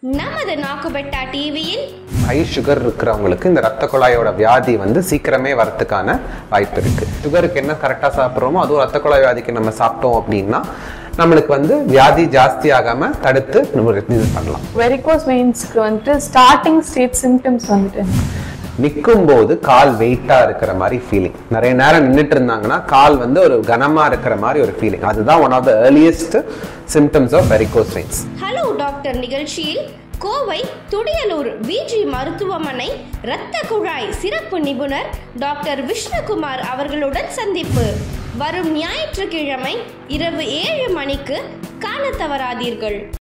நமது நாக்குபெட்டா டிவியில் high sugar இருக்கிறவங்களுக்கு இந்த ரத்த குழாயோட வியாதி வந்து சீக்கிரமே வரதுக்கான வாய்ப்பு இருக்கு சுகருக்கு என்ன கரெக்டாக சாப்பிட்றோமோ அதுவும் ரத்த குழாய் வியாதிக்கு நம்ம சாப்பிட்டோம் அப்படின்னா நம்மளுக்கு வந்து வியாதி ஜாஸ்தி ஆகாம தடுத்து நம்ம இது பண்ணலாம் வெரிகோஸ் வெயின்ஸ்க்கு வந்துட்டு ஸ்டார்டிங் ஸ்டேட் சிம்டம்ஸ் வந்துட்டு நிற்கும் போது கால் வெயிட்டா இருக்கிற மாதிரி ஃபீலிங் நிறைய நேரம் நின்றுட்டு இருந்தாங்கன்னா கால் வந்து ஒரு கனமா இருக்கிற மாதிரி ஒரு ஃபீலிங் அதுதான் one of the earliest symptoms of varicose veins hello doctor நிகழ்ச்சியில் கோவை துடியலூர் விஜி மருத்துவமனை இரத்த குழாய் சிறப்பு நிபுணர் டாக்டர் விஷ்ணுகுமார் அவர்களுடன் சந்திப்பு வரும் ஞாயிற்றுக்கிழமை இரவு ஏழு மணிக்கு காண தவறாதீர்கள்